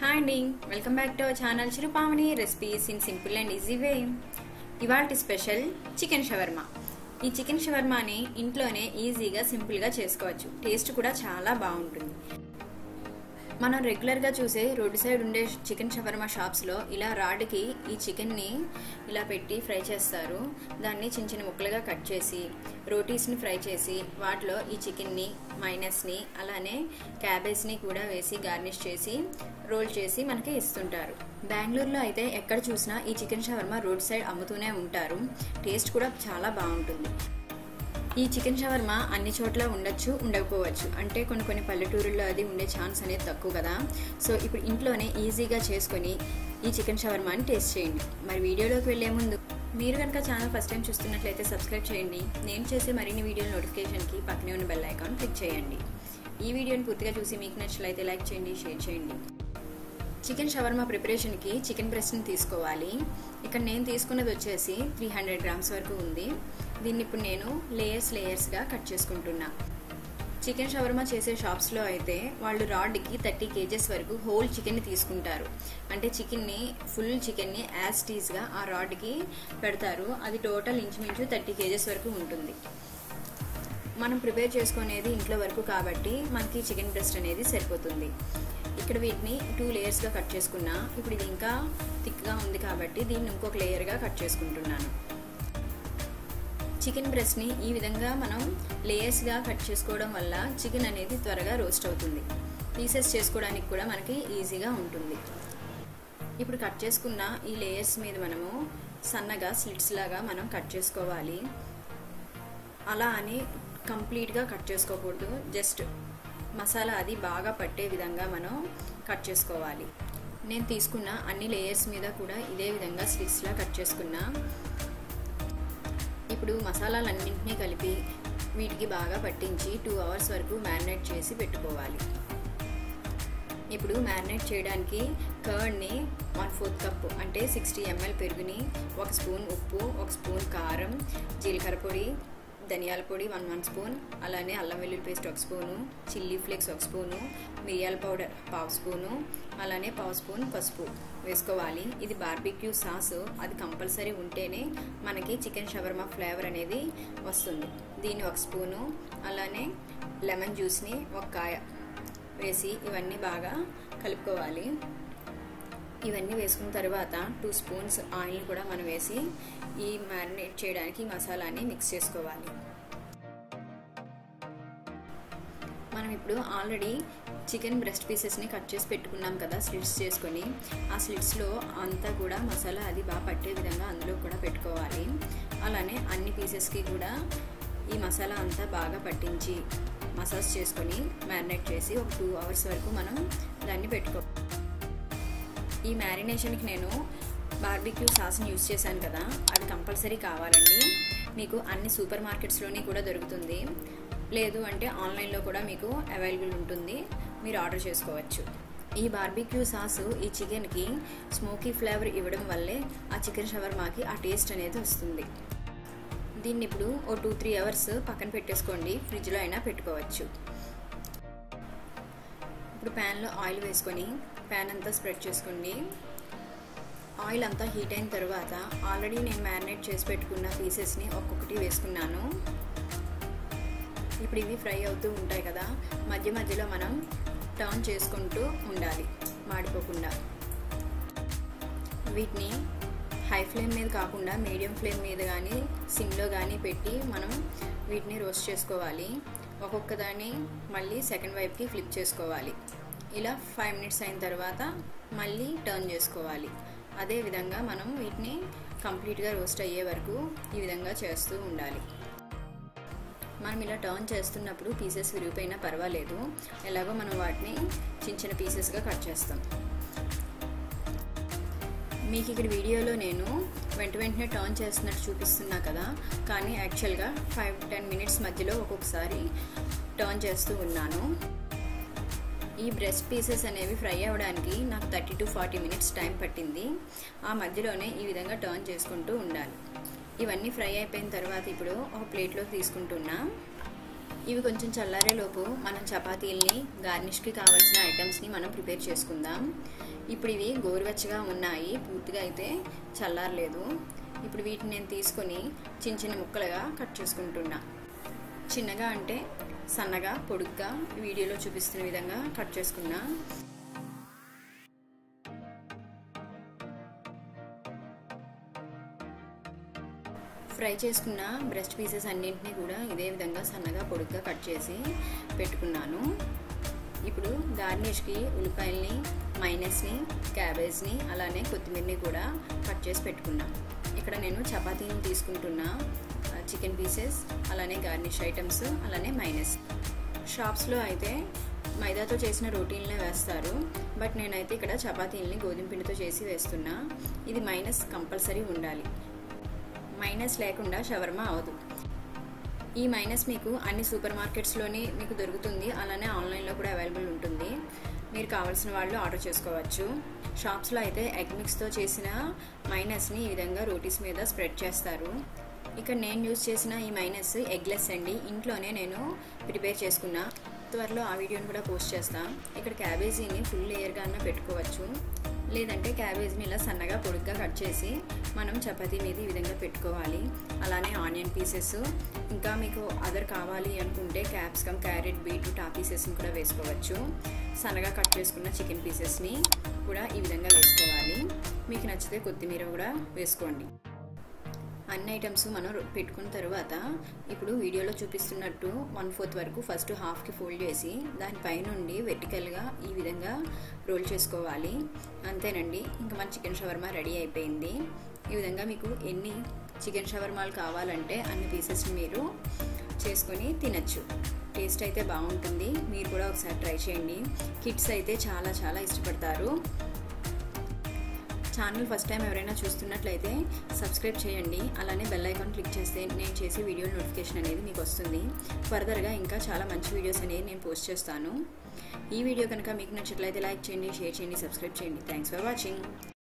hi అండి welcome back to our channel Chirupavani recipes in simple and easy way ఇవాళ special chicken shawarma ఈ chicken షవర్మాని ఇంట్లోనే ఈజీగా సింపుల్గా చేసుకోవచ్చు టేస్ట్ కూడా చాలా బాగుంటుంది మనం రెగ్యులర్గా చూసే రోడ్డు సైడ్ ఉండే చికెన్ షవర్మా షాప్స్లో ఇలా రాడ్కి ఈ చికెన్ని ఇలా పెట్టి ఫ్రై చేస్తారు దాన్ని చిన్న చిన్న ముక్కలుగా కట్ చేసి రోటీస్ని ఫ్రై చేసి వాటిలో ఈ చికెన్ని మైనస్ని అలానే క్యాబేజ్ని కూడా వేసి గార్నిష్ చేసి రోల్ చేసి మనకి ఇస్తుంటారు బెంగళూరులో అయితే ఎక్కడ చూసినా ఈ చికెన్ షవర్మా రోడ్ సైడ్ అమ్ముతూనే ఉంటారు టేస్ట్ కూడా చాలా బాగుంటుంది ఈ చికెన్ షవర్మా అన్ని చోట్ల ఉండొచ్చు ఉండకపోవచ్చు అంటే కొన్ని కొన్ని పల్లెటూరుల్లో అది ఉండే ఛాన్స్ అనేది తక్కువ కదా సో ఇప్పుడు ఇంట్లోనే ఈజీగా చేసుకొని ఈ చికెన్ షవర్మాని టేస్ట్ చేయండి మరి వీడియోలోకి వెళ్లే ముందు మీరు కనుక ఛానల్ ఫస్ట్ టైం చూస్తున్నట్లయితే సబ్స్క్రైబ్ చేయండి నేను చేసే మరిన్ని వీడియో నోటిఫికేషన్కి పక్కనే ఉన్న బెల్ ఐకాన్ క్లిక్ చేయండి ఈ వీడియోని పూర్తిగా చూసి మీకు నచ్చినట్లయితే లైక్ చేయండి షేర్ చేయండి చికెన్ షవర్మా ప్రిపరేషన్కి చికెన్ బ్రెస్ట్ని తీసుకోవాలి ఇక్కడ నేను తీసుకున్నది వచ్చేసి త్రీ హండ్రెడ్ గ్రామ్స్ వరకు ఉంది దీన్ని ఇప్పుడు నేను లేయర్స్ లేయర్స్గా కట్ చేసుకుంటున్నా చికెన్ షవర్మా చేసే షాప్స్లో అయితే వాళ్ళు రాడ్కి థర్టీ కేజెస్ వరకు హోల్ చికెన్ని తీసుకుంటారు అంటే చికెన్ని ఫుల్ చికెన్ని యాజ్ టీజ్గా ఆ రాడ్కి పెడతారు అది టోటల్ ఇంచుమించు థర్టీ కేజెస్ వరకు ఉంటుంది మనం ప్రిపేర్ చేసుకునేది ఇంట్లో వరకు కాబట్టి మనకి చికెన్ బ్రెస్ట్ అనేది సరిపోతుంది ఇక్కడ వీటిని టూ లేయర్స్గా కట్ చేసుకున్నా ఇప్పుడు ఇది ఇంకా థిక్గా ఉంది కాబట్టి దీన్ని ఇంకొక లేయర్గా కట్ చేసుకుంటున్నాను చికెన్ బ్రెస్ట్ని ఈ విధంగా మనం లేయర్స్గా కట్ చేసుకోవడం వల్ల చికెన్ అనేది త్వరగా రోస్ట్ అవుతుంది పీసెస్ చేసుకోవడానికి కూడా మనకి ఈజీగా ఉంటుంది ఇప్పుడు కట్ చేసుకున్న ఈ లేయర్స్ మీద మనము సన్నగా స్లిట్స్ లాగా మనం కట్ చేసుకోవాలి అలా అని కంప్లీట్గా కట్ చేసుకోకూడదు జస్ట్ మసాలా అది బాగా పట్టే విధంగా మనం కట్ చేసుకోవాలి నేను తీసుకున్న అన్ని లేయర్స్ మీద కూడా ఇదే విధంగా స్లిట్స్లా కట్ చేసుకున్నా ఇప్పుడు మసాలాలన్నింటినీ కలిపి వీటికి బాగా పట్టించి టూ అవర్స్ వరకు మ్యారినేట్ చేసి పెట్టుకోవాలి ఇప్పుడు మ్యారినేట్ చేయడానికి కర్డ్ని వన్ ఫోర్త్ కప్ అంటే సిక్స్టీ ఎంఎల్ పెరుగుని ఒక స్పూన్ ఉప్పు ఒక స్పూన్ కారం జీలకర్ర పొడి ధనియాల పొడి వన్ వన్ స్పూన్ అలానే అల్లం వెల్లుల్లి పేస్ట్ ఒక స్పూను చిల్లీ ఫ్లేక్స్ ఒక స్పూను మిరియాల పౌడర్ పావు స్పూను అలానే పావు స్పూన్ పసుపు వేసుకోవాలి ఇది బార్బిక్యూ సాస్ అది కంపల్సరీ ఉంటేనే మనకి చికెన్ షవర్మా ఫ్లేవర్ అనేది వస్తుంది దీన్ని ఒక స్పూను అలానే లెమన్ జ్యూస్ని ఒక కాయ వేసి ఇవన్నీ బాగా కలుపుకోవాలి ఇవన్నీ వేసుకున్న తర్వాత టూ స్పూన్స్ ఆయిల్ కూడా మనం వేసి ఈ మ్యారినేట్ చేయడానికి మసాలాని మిక్స్ చేసుకోవాలి మనం ఇప్పుడు ఆల్రెడీ చికెన్ బ్రెస్ట్ పీసెస్ని కట్ చేసి పెట్టుకున్నాం కదా స్లిట్స్ చేసుకొని ఆ స్లిట్స్లో అంతా కూడా మసాలా అది బాగా పట్టే విధంగా అందులో కూడా పెట్టుకోవాలి అలానే అన్ని పీసెస్కి కూడా ఈ మసాలా అంతా బాగా పట్టించి మసాజ్ చేసుకొని మ్యారినేట్ చేసి ఒక టూ అవర్స్ వరకు మనం దాన్ని పెట్టుకో ఈ మ్యారినేషన్కి నేను బార్బిక్యూ సాస్ని యూజ్ చేశాను కదా అది కంపల్సరీ కావాలండి మీకు అన్ని సూపర్ మార్కెట్స్లోని కూడా దొరుకుతుంది లేదు అంటే ఆన్లైన్లో కూడా మీకు అవైలబుల్ ఉంటుంది మీరు ఆర్డర్ చేసుకోవచ్చు ఈ బార్బిక్యూ సాసు ఈ చికెన్కి స్మోకీ ఫ్లేవర్ ఇవ్వడం వల్లే ఆ చికెన్ షవర్మాకి ఆ టేస్ట్ అనేది వస్తుంది దీన్ని ఇప్పుడు ఓ టూ త్రీ అవర్స్ పక్కన పెట్టేసుకోండి ఫ్రిడ్జ్లో అయినా పెట్టుకోవచ్చు ఇప్పుడు ప్యాన్లో ఆయిల్ వేసుకొని ప్యాన్ అంతా స్ప్రెడ్ చేసుకోండి ఆయిల్ అంతా హీట్ అయిన తర్వాత ఆల్రెడీ నేను మ్యారినేట్ చేసి పెట్టుకున్న పీసెస్ని ఒక్కొక్కటి వేసుకున్నాను ఇప్పుడు ఇవి ఫ్రై అవుతూ ఉంటాయి కదా మధ్య మధ్యలో మనం టర్న్ చేసుకుంటూ ఉండాలి మాడిపోకుండా వీటిని హై ఫ్లేమ్ మీద కాకుండా మీడియం ఫ్లేమ్ మీద కానీ సిమ్లో కానీ పెట్టి మనం వీటిని రోస్ట్ చేసుకోవాలి ఒక్కొక్క దాన్ని మళ్ళీ సెకండ్ వైపుకి ఫ్లిప్ చేసుకోవాలి ఇలా ఫైవ్ మినిట్స్ అయిన తర్వాత మళ్ళీ టర్న్ చేసుకోవాలి అదే విధంగా మనం వీటిని కంప్లీట్గా రోస్ట్ అయ్యే వరకు ఈ విధంగా చేస్తూ ఉండాలి మనం ఇలా టర్న్ చేస్తున్నప్పుడు పీసెస్ విరిగిపోయినా పర్వాలేదు ఎలాగో మనం వాటిని చిన్న చిన్న పీసెస్గా కట్ చేస్తాం మీకు ఇక్కడ వీడియోలో నేను వెంట వెంటనే టర్న్ చేస్తున్నట్టు చూపిస్తున్నా కదా కానీ యాక్చువల్గా ఫైవ్ టెన్ మినిట్స్ మధ్యలో ఒక్కొక్కసారి టర్న్ చేస్తూ ఉన్నాను ఈ బ్రెస్ట్ పీసెస్ అనేవి ఫ్రై అవ్వడానికి నాకు thirty to forty minutes time పట్టింది ఆ మధ్యలోనే ఈ విధంగా టర్న్ చేసుకుంటూ ఉండాలి ఇవన్నీ ఫ్రై అయిపోయిన తర్వాత ఇప్పుడు ఒక ప్లేట్లో తీసుకుంటున్నా ఇవి కొంచెం చల్లారేలోపు మనం చపాతీల్ని గార్నిష్కి కావాల్సిన ఐటమ్స్ని మనం ప్రిపేర్ చేసుకుందాం ఇప్పుడు ఇవి గోరువెచ్చగా ఉన్నాయి పూర్తిగా అయితే చల్లారలేదు ఇప్పుడు వీటిని నేను తీసుకొని చిన్న చిన్న ముక్కలుగా కట్ చేసుకుంటున్నా చిన్నగా అంటే సన్నగా పొడుగ్గా వీడియోలో చూపిస్తున్న విధంగా కట్ చేసుకున్నా ఫ్రై చేసుకున్న బ్రెస్ట్ పీసెస్ అన్నింటినీ కూడా ఇదే విధంగా సన్నగా పొడుగ్గా కట్ చేసి పెట్టుకున్నాను ఇప్పుడు గార్నిష్కి ఉల్లిపాయల్ని మైనస్ని క్యాబేజ్ని అలానే కొత్తిమీరని కూడా కట్ చేసి పెట్టుకున్నాను ఇక్కడ నేను చపాతీని తీసుకుంటున్న చికెన్ పీసెస్ అలానే గార్నిష్ ఐటమ్స్ అలానే మైనస్ షాప్స్లో అయితే మైదాతో చేసిన రోటీన్లే వేస్తారు బట్ నేనైతే ఇక్కడ చపాతీల్ని గోధుమ పిండితో చేసి వేస్తున్నా ఇది మైనస్ కంపల్సరీ ఉండాలి మైనస్ లేకుండా షవర్మా అవదు ఈ మైనస్ మీకు అన్ని సూపర్ మార్కెట్స్లోనే మీకు దొరుకుతుంది అలానే ఆన్లైన్లో కూడా అవైలబుల్ ఉంటుంది మీరు కావాల్సిన వాళ్ళు ఆర్డర్ చేసుకోవచ్చు షాప్స్లో అయితే ఎగ్ మిక్స్తో చేసిన మైనస్ని ఈ విధంగా రోటీస్ మీద స్ప్రెడ్ చేస్తారు ఇక్కడ నేను యూజ్ చేసిన ఈ మైనస్ ఎగ్లెస్ అండి ఇంట్లోనే నేను ప్రిపేర్ చేసుకున్నా త్వరలో ఆ వీడియోని కూడా పోస్ట్ చేస్తాను ఇక్కడ క్యాబేజీని ఫుల్ లేయర్గా అన్న పెట్టుకోవచ్చు లేదంటే క్యాబేజ్ని ఇలా సన్నగా పొడుగ్గా కట్ చేసి మనం చపాతీ మీద ఈ విధంగా పెట్టుకోవాలి అలానే ఆనియన్ పీసెస్ ఇంకా మీకు అదర్ కావాలి అనుకుంటే క్యాప్సికమ్ క్యారెట్ బీట్రూట్ ఆ పీసెస్ని కూడా వేసుకోవచ్చు సన్నగా కట్ చేసుకున్న చికెన్ పీసెస్ని కూడా ఈ విధంగా వేసుకోవాలి మీకు నచ్చితే కొత్తిమీర కూడా వేసుకోండి అన్ని ఐటమ్స్ మనం పెట్టుకున్న తర్వాత ఇప్పుడు వీడియోలో చూపిస్తున్నట్టు వన్ ఫోర్త్ వరకు ఫస్ట్ హాఫ్కి ఫోల్డ్ చేసి దానిపై నుండి వెర్టికల్గా ఈ విధంగా రోల్ చేసుకోవాలి అంతేనండి ఇంకా మన చికెన్ షవర్మా రెడీ అయిపోయింది ఈ విధంగా మీకు ఎన్ని చికెన్ షవర్మాలు కావాలంటే అన్ని పీసెస్ని మీరు చేసుకొని తినచ్చు టేస్ట్ అయితే బాగుంటుంది మీరు కూడా ఒకసారి ట్రై చేయండి కిడ్స్ అయితే చాలా చాలా ఇష్టపడతారు ఛానల్ ఫస్ట్ టైం ఎవరైనా చూస్తున్నట్లయితే సబ్స్క్రైబ్ చేయండి అలానే బెల్ ఐకాన్ క్లిక్ చేస్తే నేను చేసే వీడియో నోటిఫికేషన్ అనేది మీకు వస్తుంది ఫర్దర్గా ఇంకా చాలా మంచి వీడియోస్ అనేది నేను పోస్ట్ చేస్తాను ఈ వీడియో కనుక మీకు నచ్చినట్లయితే లైక్ చేయండి షేర్ చేయండి సబ్స్క్రైబ్ చేయండి థ్యాంక్స్ ఫర్ వాచింగ్